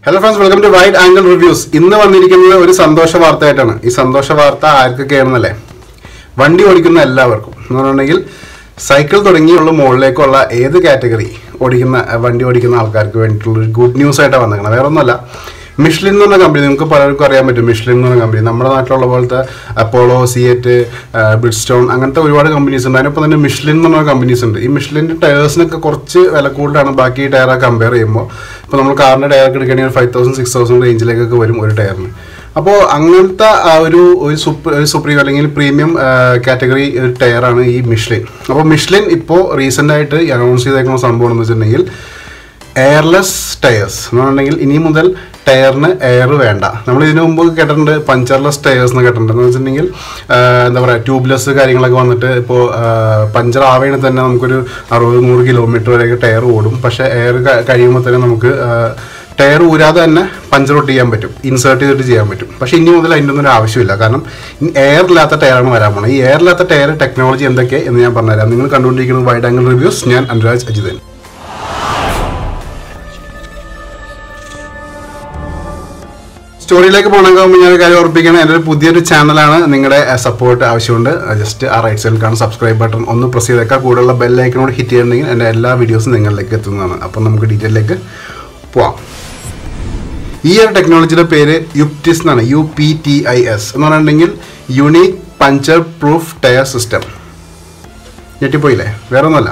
hello friends welcome to wide angle reviews ഇന്ന് വന്നിരിക്കുന്നത് ഒരു സന്തോഷ വാർത്തയായിട്ടാണ് ഈ സന്തോഷ വാർത്ത ആർക്കൊക്കെയാണെന്നല്ലേ വണ്ടി ഓടിക്കുന്ന എല്ലാവർക്കും എന്ന് പറഞ്ഞിട്ടുണ്ടെങ്കിൽ സൈക്കിൾ തുടങ്ങിയുള്ള മുകളിലേക്കുള്ള ഏത് കാറ്റഗറി ഓടിക്കുന്ന അഹ് വണ്ടി ഓടിക്കുന്ന ആൾക്കാർക്ക് വേണ്ടിയിട്ടുള്ള ഒരു ഗുഡ് ന്യൂസ് ആയിട്ടാണ് വന്നിരിക്കുന്നത് വേറെ ഒന്നുമല്ല മിഷ്ലിൻ എന്ന് പറഞ്ഞ കമ്പനി നിങ്ങൾക്ക് പലർക്കും അറിയാൻ പറ്റും മിഷ്ലിൻ എന്ന് പറഞ്ഞ കമ്പനി നമ്മുടെ നാട്ടിലുള്ള പോലത്തെ അപ്പോളോ സിയറ്റ് ബ്രിഡ്സ്റ്റോൺ അങ്ങനത്തെ ഒരുപാട് കമ്പനീസ് ഉണ്ട് അതിനൊപ്പം തന്നെ മിഷ്ലിൻ എന്ന് പറഞ്ഞ കമ്പനീസ് ഉണ്ട് ഈ മിഷ്ലിൻ്റെ ടയേഴ്സിനൊക്കെ കുറച്ച് വില കൂടുതലാണ് ബാക്കി ടയറെ കമ്പയർ ചെയ്യുമ്പോൾ ഇപ്പോൾ നമ്മൾ കാറിൻ്റെ ടയറൊക്കെ എടുക്കുകയാണെങ്കിൽ ഫൈവ് തൗസൻഡ് സിക്സ് തൗസൻഡ് റേഞ്ചിലേക്കൊക്കെ വരും ഒരു ടയറിന് അപ്പോൾ അങ്ങനത്തെ ആ ഒരു ഒരു സൂപ്പർ ഒരു സുപ്രീം അല്ലെങ്കിൽ പ്രീമിയം കാറ്റഗറി ഒരു ടയറാണ് ഈ മിഷ്ലിൻ അപ്പോൾ മിഷ്ലിൻ ഇപ്പോൾ റീസെൻ്റ് ആയിട്ട് അനൗൺസ് ചെയ്തേക്കുന്ന സംഭവം എന്ന് വെച്ചിട്ടുണ്ടെങ്കിൽ എയർലെസ് ടയേഴ്സ് എന്ന് പറഞ്ഞിട്ടുണ്ടെങ്കിൽ ഇനി മുതൽ ടയറിന് എയർ വേണ്ട നമ്മൾ ഇതിനു മുമ്പ് കേട്ടിട്ടുണ്ട് പഞ്ചർലെസ് ടയേഴ്സ് എന്ന് കേട്ടിട്ടുണ്ട് എന്ന് വെച്ചിട്ടുണ്ടെങ്കിൽ ആ, എന്താ പറയുക ട്യൂബ്ലെസ് കാര്യങ്ങളൊക്കെ വന്നിട്ട് ഇപ്പോൾ പഞ്ചർ ആവേണ തന്നെ നമുക്കൊരു അറുപത് നൂറ് കിലോമീറ്റർ വരെയൊക്കെ ടയർ ഓടും പക്ഷേ എയർ കഴിയുമ്പോൾ തന്നെ നമുക്ക് ടയർ ഊരാതെ തന്നെ പഞ്ചർ ഔട്ട് ചെയ്യാൻ പറ്റും ഇൻസേർട്ട് ചെയ്തിട്ട് ചെയ്യാൻ പറ്റും പക്ഷേ ഇനി മുതൽ അതിൻ്റെ ഒന്നും ഒരു ആവശ്യമില്ല കാരണം എയർ ഇല്ലാത്ത ടയറാണ് വരാൻ പോകുന്നത് ഈ എയർ ഇല്ലാത്ത ടയർ ടെക്നോളജി എന്തൊക്കെ എന്ന് ഞാൻ പറഞ്ഞുതരാം നിങ്ങൾ കണ്ടുകൊണ്ടിരിക്കുന്നത് വൈഡ് ആംഗിൾ റിവ്യൂസ് ഞാൻ അനുരാജ് അജിതൻ സ്റ്റോറിയിലേക്ക് പോകണമെങ്കിൽ മുമ്പ് ഞാൻ ഒരു കാര്യം ഓർപ്പിക്കണം എൻ്റെ ഒരു പുതിയൊരു ചാനലാണ് നിങ്ങളുടെ സപ്പോർട്ട് ആവശ്യമുണ്ട് ജസ്റ്റ് ആ റൈറ്റ് സൈഡിൽ കാണുന്ന സബ്സ്ക്രൈബ് ബട്ടൺ ഒന്ന് പ്രസ് ചെയ്തേക്കാം കൂടെയുള്ള ബെല്ലൈക്കനോട് ഹിറ്റ് ചെയ്തിട്ടുണ്ടെങ്കിൽ എൻ്റെ എല്ലാ വീഡിയോസും നിങ്ങളിലേക്ക് എത്തുന്നതാണ് അപ്പം നമുക്ക് ഡീറ്റെയിലേക്ക് പോവാം ഈ ഒരു ടെക്നോളജിയുടെ പേര് യുപ്റ്റിസ് എന്നാണ് U P T I S എന്ന് പറഞ്ഞിട്ടുണ്ടെങ്കിൽ unique puncture proof tyre system ഞെട്ടിപ്പോയില്ലേ വേറെ ഒന്നുമല്ല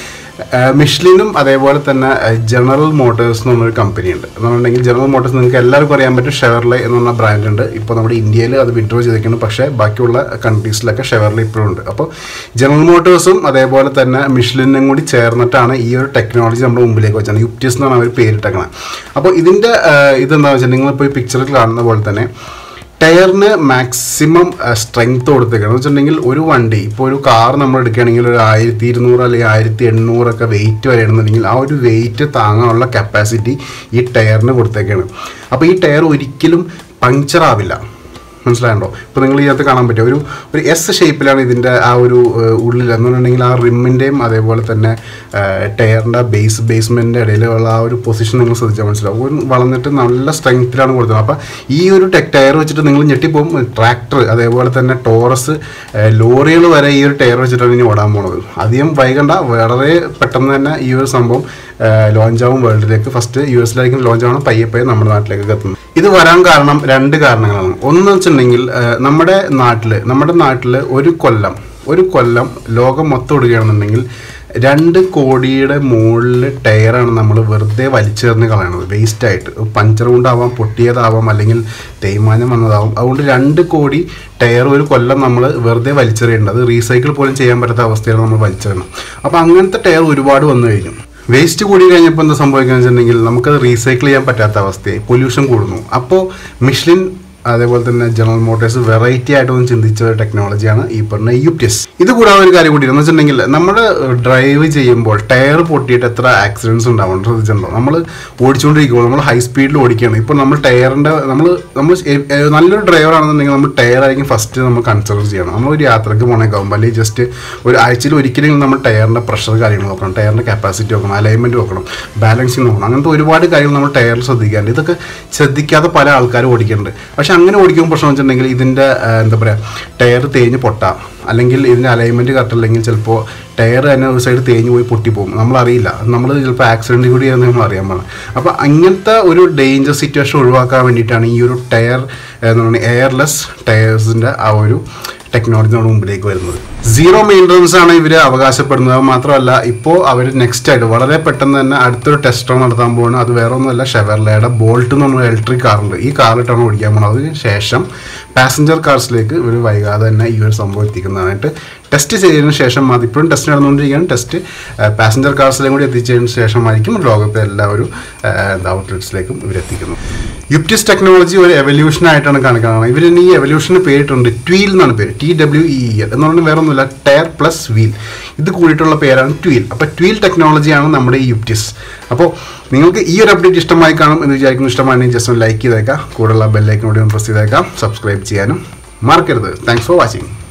മിഷ്ലിനും അതേപോലെ തന്നെ ജനറൽ മോട്ടോഴ്സ് എന്ന് പറഞ്ഞൊരു കമ്പനി ഉണ്ട് എന്ന് പറഞ്ഞിട്ടുണ്ടെങ്കിൽ ജനറൽ മോട്ടോഴ്സ് നിങ്ങൾക്ക് എല്ലാവർക്കും അറിയാൻ പറ്റും ഷെവർലെ എന്ന് പറഞ്ഞ ബ്രാൻഡ് ഉണ്ട് ഇപ്പോൾ നമ്മുടെ ഇന്ത്യയിൽ അത് വിഡ്രോ ചെയ്തിരിക്കുന്നു പക്ഷേ ബാക്കിയുള്ള കൺട്രീസിലൊക്കെ ഷെവർലെ ഇപ്പോഴും ഉണ്ട് അപ്പോൾ ജനറൽ മോട്ടോഴ്സും അതേപോലെ തന്നെ മിഷ്ലിനും കൂടി ചേർന്നിട്ടാണ് ഈ ഒരു ടെക്നോളജി നമ്മുടെ മുമ്പിലേക്ക് വെച്ചാണ് യുപ്റ്റിസ് എന്നാണ് അവർ പേരിട്ടേക്കുന്നത് അപ്പോൾ ഇതിൻ്റെ ഇതെന്താണെന്ന് വെച്ചാൽ നിങ്ങളിപ്പോൾ ഈ പിക്ചറിൽ കാണുന്ന പോലെ തന്നെ ടയറിന് മാക്സിമം സ്ട്രെങ്ത് കൊടുത്തേക്കാണ് എന്ന് വെച്ചിട്ടുണ്ടെങ്കിൽ ഒരു വണ്ടി ഇപ്പോൾ ഒരു കാർ നമ്മൾ എടുക്കുകയാണെങ്കിൽ ഒരു ആയിരത്തി ഇരുന്നൂറ് അല്ലെങ്കിൽ ആയിരത്തി എണ്ണൂറൊക്കെ വെയിറ്റ് വരെയാണെന്നുണ്ടെങ്കിൽ ആ ഒരു വെയിറ്റ് താങ്ങാനുള്ള കപ്പാസിറ്റി ഈ ടയറിന് കൊടുത്തേക്കാണ് അപ്പോൾ ഈ ടയർ ഒരിക്കലും പങ്ക്ചർ ആവില്ല മനസ്സിലായല്ലോ ഇപ്പോൾ നിങ്ങൾ ഇതിനകത്ത് കാണാൻ പറ്റും ഒരു ഒരു എസ് ഷേപ്പിലാണ് ഇതിൻ്റെ ആ ഒരു ഏഹ്, ഉള്ളിൽ എന്ന് പറഞ്ഞിട്ടുണ്ടെങ്കിൽ ആ റിമ്മിൻ്റെയും അതേപോലെ തന്നെ ടയറിൻ്റെ ബേസ് ബേസ്മെൻറ്റിൻ്റെ ഇടയിലുള്ള ആ ഒരു പൊസിഷൻ നിങ്ങൾ ശ്രദ്ധിച്ചാൽ മനസ്സിലാവും ഒരു വളർന്നിട്ട് നല്ല സ്ട്രെങ്ത്തിലാണ് കൊടുത്തത് അപ്പോൾ ഈ ഒരു ടെക് ടയർ വെച്ചിട്ട് നിങ്ങൾ ഞെട്ടിപ്പോകും ട്രാക്ടർ അതേപോലെ തന്നെ ടോറസ് ലോറികൾ വരെ ഈ ഒരു ടയർ വെച്ചിട്ടാണ് ഇനി ഓടാൻ പോണത് അധികം വൈകണ്ട വളരെ പെട്ടെന്ന് തന്നെ ഈ ഒരു സംഭവം ലോഞ്ച് ആവും വേൾഡിലേക്ക് ഫസ്റ്റ് യു എസിലായിരിക്കും ലോഞ്ച് ആവണം പയ്യെ പയ്യെ നമ്മുടെ നാട്ടിലേക്ക് എത്തുന്നത് ഇത് വരാൻ കാരണം രണ്ട് കാരണങ്ങളാണ് ഒന്ന് വെച്ചിട്ടുണ്ടെങ്കിൽ ഏഹ്, നമ്മുടെ നാട്ടിൽ നമ്മുടെ നാട്ടിൽ ഒരു കൊല്ലം ഒരു കൊല്ലം ലോകം മൊത്തം ഓടുകയാണെന്നുണ്ടെങ്കിൽ രണ്ട് കോടിയുടെ മുകളിൽ ടയറാണ് നമ്മൾ വെറുതെ വലിച്ചെറിഞ്ഞ് കളയണത് വേസ്റ്റായിട്ട് പഞ്ചർ കൊണ്ടാവാം പൊട്ടിയതാവാം അല്ലെങ്കിൽ തേയ്മാനം വന്നതാവും അതുകൊണ്ട് രണ്ട് കോടി ടയർ ഒരു കൊല്ലം നമ്മൾ വെറുതെ വലിച്ചെറിയേണ്ടത് അത് റീസൈക്കിൾ പോലും ചെയ്യാൻ പറ്റാത്ത അവസ്ഥയാണ് നമ്മൾ വലിച്ചെറിയണം അപ്പോൾ അങ്ങനത്തെ ടയർ ഒരുപാട് വന്നു കഴിഞ്ഞു വേസ്റ്റ് കൂടി കഴിഞ്ഞപ്പോൾ എന്താ സംഭവിക്കുക വെച്ചിട്ടുണ്ടെങ്കിൽ നമുക്കത് റീസൈക്കിൾ ചെയ്യാൻ പറ്റാത്ത അവസ്ഥയായി പൊല്യൂഷൻ കൂടുന്നു അപ്പോൾ മിഷ്ലിൻ അതേപോലെ തന്നെ ജനറൽ മോട്ടോഴ്സ് വെറൈറ്റി ആയിട്ടൊന്നും ചിന്തിച്ച ഒരു ടെക്നോളജിയാണ് ഈ പറഞ്ഞ യുപ്റ്റിസ് ഇത് കൂടാതെ ഒരു കാര്യം കൂടി എന്ന് വെച്ചിട്ടുണ്ടെങ്കിൽ നമ്മൾ ഡ്രൈവ് ചെയ്യുമ്പോൾ ടയർ പൊട്ടിയിട്ട് എത്ര ആക്സിഡൻസ് ഉണ്ടാവും ശ്രദ്ധിച്ചിട്ടുണ്ടോ നമ്മൾ ഓടിച്ചുകൊണ്ടിരിക്കുമ്പോൾ നമ്മൾ ഹൈ സ്പീഡിൽ ഓടിക്കുകയാണ് ഇപ്പോൾ നമ്മൾ ടയറിൻ്റെ നമ്മൾ നമ്മൾ എ- എ- നല്ലൊരു ഡ്രൈവർ ആണെന്നുണ്ടെങ്കിൽ നമ്മൾ ടയർ ആയിരിക്കും ഫസ്റ്റ് നമ്മൾ കൺസിഡർ ചെയ്യണം നമ്മൾ ഒരു യാത്രക്ക് പോകണേക്കാവുമ്പോൾ അല്ലെങ്കിൽ ജസ്റ്റ് ഒരു ആഴ്ചയിൽ ഒരിക്കലും നമ്മൾ ടയറിൻ്റെ പ്രഷർ കാര്യങ്ങൾ നോക്കണം ടയറിൻ്റെ കപ്പാസിറ്റി നോക്കണം അലൈൻമെൻറ്റ് നോക്കണം ബാലൻസിങ് നോക്കണം അങ്ങനത്തെ ഒരുപാട് കാര്യങ്ങൾ നമ്മൾ ടയറിൽ ശ്രദ്ധിക്കാറുണ്ട് ഇതൊക്കെ ശ്രദ്ധിക്കാതെ പല ആൾക്കാരും ഓടിക്കുന്നുണ്ട് പക്ഷെ അങ്ങനെ ഓടിക്കുമ്പോൾ പ്രശ്നം വെച്ചിട്ടുണ്ടെങ്കിൽ ഇതിൻ്റെ ആ, എന്താ പറയുക ടയർ തേഞ്ഞ് പൊട്ടാം അല്ലെങ്കിൽ ഇതിൻ്റെ അലൈൻമെൻറ്റ് കറക്റ്റ് അല്ലെങ്കിൽ ചിലപ്പോൾ ടയർ തന്നെ ഒരു സൈഡ് തേഞ്ഞ് പോയി പൊട്ടിപ്പോകും നമ്മളറിയില്ല നമ്മൾ ചിലപ്പോൾ ആക്സിഡൻറ്റ് കൂടി ആണെന്ന് നമ്മൾ അറിയാൻ പാടില്ല അപ്പോൾ അങ്ങനത്തെ ഒരു ഡേഞ്ചർ സിറ്റുവേഷൻ ഒഴിവാക്കാൻ വേണ്ടിയിട്ടാണ് ഈ ഒരു ടയർ എന്ന് പറയുന്നത് എയർലെസ് ടയേഴ്സിൻ്റെ ആ ഒരു ടെക്നോളജി നമ്മുടെ മുമ്പിലേക്ക് വരുന്നത് സീറോ മെയിൻ്റനൻസ് ആണ് ഇവർ അവകാശപ്പെടുന്നത് അത് മാത്രമല്ല ഇപ്പോൾ അവർ നെക്സ്റ്റ് ആയിട്ട് വളരെ പെട്ടെന്ന് തന്നെ അടുത്തൊരു ടെസ്റ്റ് റൺ നടത്താൻ പോകുന്നത് അത് വേറെ ഒന്നുമല്ല ഷെവർലയുടെ ബോൾട്ട് എന്ന് പറഞ്ഞ ഇലക്ട്രിക് കാറുണ്ട് ഈ കാറിട്ടാണ് ഓടിക്കാൻ പോകുന്നത് അതിന് ശേഷം പാസഞ്ചർ കാർസിലേക്ക് ഇവർ വൈകാതെ തന്നെ ഈ ഒരു സംഭവം എത്തിക്കുന്നതായിട്ട് ടെസ്റ്റ് ചെയ്തതിനു ശേഷം അത് ഇപ്പോഴും ടെസ്റ്റ് നടന്നുകൊണ്ടിരിക്കുകയാണ് ടെസ്റ്റ് പാസഞ്ചർ കാർസിലേക്കും കൂടി എത്തിച്ചതിന് ശേഷമായിരിക്കും ലോകത്തെ എല്ലാ ഒരു ഔട്ട്ലെറ്റ്സിലേക്കും ഇവരെത്തിക്കുന്നത് യുപ്റ്റിസ് ടെക്നോളജി ഒരു എവല്യൂഷൻ ആയിട്ടാണ് കാണിക്കുന്നത് ഇവർ ഈ എവല്യൂഷന് പേരിട്ടുണ്ട് ട്വീൽ എന്നാണ് പേര് ടി ഡബ്ല്യു ഇ എൽ എന്ന് പറഞ്ഞാൽ വേറെ ഒന്നുമില്ല ടയർ പ്ലസ് വീൽ ഇത് കൂടിയിട്ടുള്ള പേരാണ് ട്വീൽ അപ്പോൾ ട്വീൽ ടെക്നോളജിയാണ് നമ്മുടെ ഈ യുപ്റ്റിസ് അപ്പോൾ നിങ്ങൾക്ക് ഈ ഒരു അപ്ഡേറ്റ് ഇഷ്ടമായി കാണും എന്ന് വിചാരിക്കുന്നു ഇഷ്ടമാണെങ്കിൽ ജസ്റ്റ് ഒന്ന് ലൈക്ക് ചെയ്തേക്കാം കൂടുതലുള്ള ബെല്ലൈക്കനോട് പ്രസ് ചെയ്തേക്കാം സബ്സ്ക്രൈബ് ചെയ്യാനും മറക്കരുത് താങ്ക്സ് ഫോർ വാച്ചിങ്